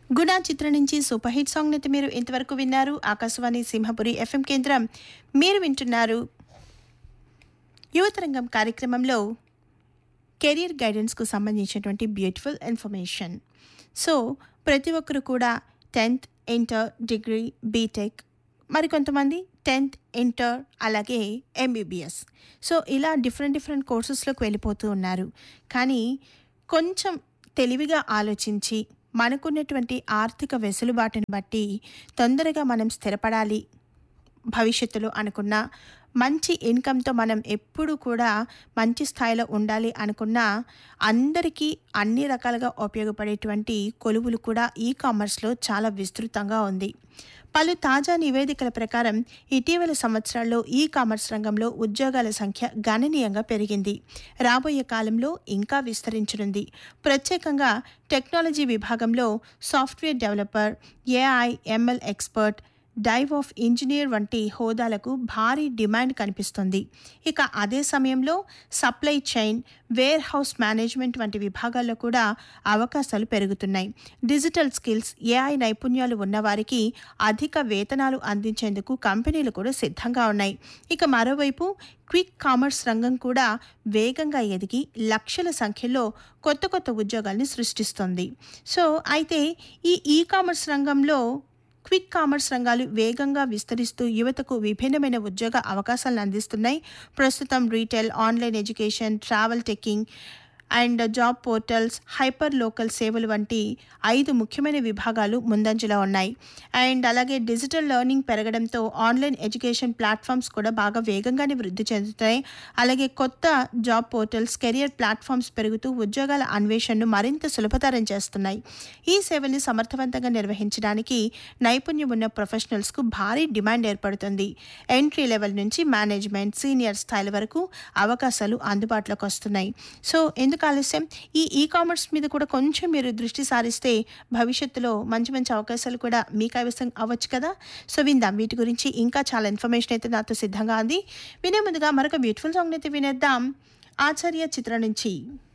గుణ చిత్రం నుంచి సూపర్ హిట్ సాంగ్ అయితే మీరు ఇంతవరకు విన్నారు ఆకాశవాణి సింహపురి ఎఫ్ఎం కేంద్రం మీరు వింటున్నారు యువతరంగం కార్యక్రమంలో కెరీర్ గైడెన్స్కు సంబంధించినటువంటి బ్యూటిఫుల్ ఇన్ఫర్మేషన్ సో ప్రతి ఒక్కరు కూడా టెన్త్ ఇంటర్ డిగ్రీ బీటెక్ మరికొంతమంది టెన్త్ ఇంటర్ అలాగే ఎంబీబీఎస్ సో ఇలా డిఫరెంట్ డిఫరెంట్ కోర్సెస్లోకి వెళ్ళిపోతూ ఉన్నారు కానీ కొంచెం తెలివిగా ఆలోచించి మనకున్నటువంటి ఆర్థిక వెసులుబాటుని బట్టి తొందరగా మనం స్థిరపడాలి భవిష్యత్తులో అనుకున్న మంచి ఇన్కమ్తో మనం ఎప్పుడు కూడా మంచి స్థాయిలో ఉండాలి అనుకున్న అందరికీ అన్ని రకాలుగా ఉపయోగపడేటువంటి కొలువులు కూడా ఈ కామర్స్లో చాలా విస్తృతంగా ఉంది పలు తాజా నివేదికల ప్రకారం ఇటీవల సంవత్సరాల్లో ఈ కామర్స్ రంగంలో ఉద్యోగాల సంఖ్య గణనీయంగా పెరిగింది రాబోయే కాలంలో ఇంకా విస్తరించనుంది ప్రత్యేకంగా టెక్నాలజీ విభాగంలో software developer AI ML expert DevOps engineer వంటి హోదాలకు భారీ డిమాండ్ కనిపిస్తుంది ఇక అదే సమయంలో supply chain warehouse management వంటి విభాగాల్లో కూడా అవకాశాలు పెరుగుతున్నాయి డిజిటల్ స్కిల్స్ ఏఐ నైపుణ్యాలు ఉన్నవారికి అధిక వేతనాలు అందించేందుకు కంపెనీలు కూడా సిద్ధంగా ఉన్నాయి ఇక మరోవైపు క్విక్ కామర్స్ రంగం కూడా వేగంగా ఎదిగి లక్షల సంఖ్యలో కొత్త కొత్త ఉద్యోగాల్ని సృష్టిస్తుంది సో అయితే ఈ ఈ కామర్స్ రంగంలో క్విక్ కామర్స్ రంగాలు వేగంగా విస్తరిస్తూ యువతకు విభిన్నమైన ఉద్యోగ అవకాశాలను అందిస్తున్నాయి ప్రస్తుతం retail online education travel ticketing and job portals hyper local సేవలు వంటి ఐదు ముఖ్యమైన విభాగాలు ముందంజలో ఉన్నాయి అండ్ అలాగే డిజిటల్ లెర్నింగ్ పెరగడంతో ఆన్లైన్ ఎడ్యుకేషన్ ప్లాట్ఫామ్స్ కూడా బాగా వేగంగానే వృద్ధి చెందుతాయి అలాగే కొత్త జాబ్ పోర్టల్స్ కెరియర్ ప్లాట్ఫామ్స్ పెరుగుతూ ఉద్యోగాల అన్వేషణను మరింత సులభతరం చేస్తున్నాయి ఈ సేవల్ని సమర్థవంతంగా నిర్వహించడానికి నైపుణ్యం ఉన్న ప్రొఫెషనల్స్కు భారీ డిమాండ్ ఏర్పడుతుంది ఎంట్రీ లెవెల్ నుంచి మేనేజ్మెంట్ సీనియర్ స్థాయిల వరకు అవకాశాలు అందుబాటులోకి వస్తున్నాయి సో ఎందుకు ఆలస్యం ఈ ఈ కామర్స్ మీద కూడా కొంచెం మీరు దృష్టి సారిస్తే భవిష్యత్తులో మంచి మంచి అవకాశాలు కూడా మీ కైవసం అవ్వచ్చు కదా సో విందాం వీటి గురించి ఇంకా చాలా ఇన్ఫర్మేషన్ అయితే నాతో సిద్ధంగా ఉంది వినే ముందుగా మరొక బ్యూటిఫుల్ సాంగ్ అయితే వినేద్దాం ఆచార్య చిత్రం నుంచి